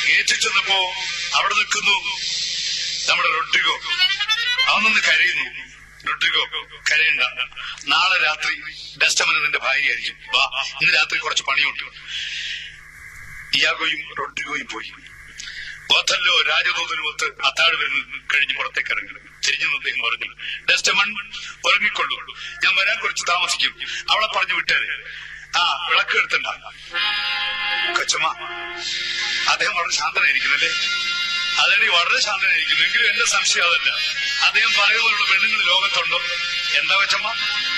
ഗേറ്റിൽ ചെന്നപ്പോ അവിടെ നിൽക്കുന്നു നമ്മുടെ റൊഡ്രിഗോ അവനൊന്ന് കരയുന്നു റൊഡ്രിഗോ കരയണ്ട നാളെ രാത്രി ഡസ്റ്റമന് നിന്റെ ഭാര്യയായിരിക്കും വാ ഇന്ന് രാത്രി കുറച്ച് പണിയുണ്ട് ഇയാഗോയും റൊഡ്രിഗോയും പോയി ഓഥല്ലോ രാജദൂതനുമൊത്ത് അത്താഴ് വരുന്ന കഴിഞ്ഞ് പുറത്തേക്ക് ഇറങ്ങി തിരിഞ്ഞു നിന്ന് അദ്ദേഹം പറഞ്ഞു ഡസ്റ്റമൺ ഉറങ്ങിക്കൊള്ളൂ ഞാൻ വരാൻ കുറച്ച് താമസിക്കും അവളെ പറഞ്ഞു വിട്ടേരെ ആ വിളക്ക് എടുത്തണ്ട കൊച്ചമ്മ അദ്ദേഹം വളരെ ശാന്തനായിരിക്കുന്നല്ലേ അതേടി വളരെ ശാന്തനായിരിക്കുന്നു എങ്കിലും എന്റെ സംശയം അതല്ല അദ്ദേഹം പറയുന്ന പോലുള്ള പെണ്ണുങ്ങൾ ലോകത്തുണ്ടോ എന്താ കൊച്ചമ്മ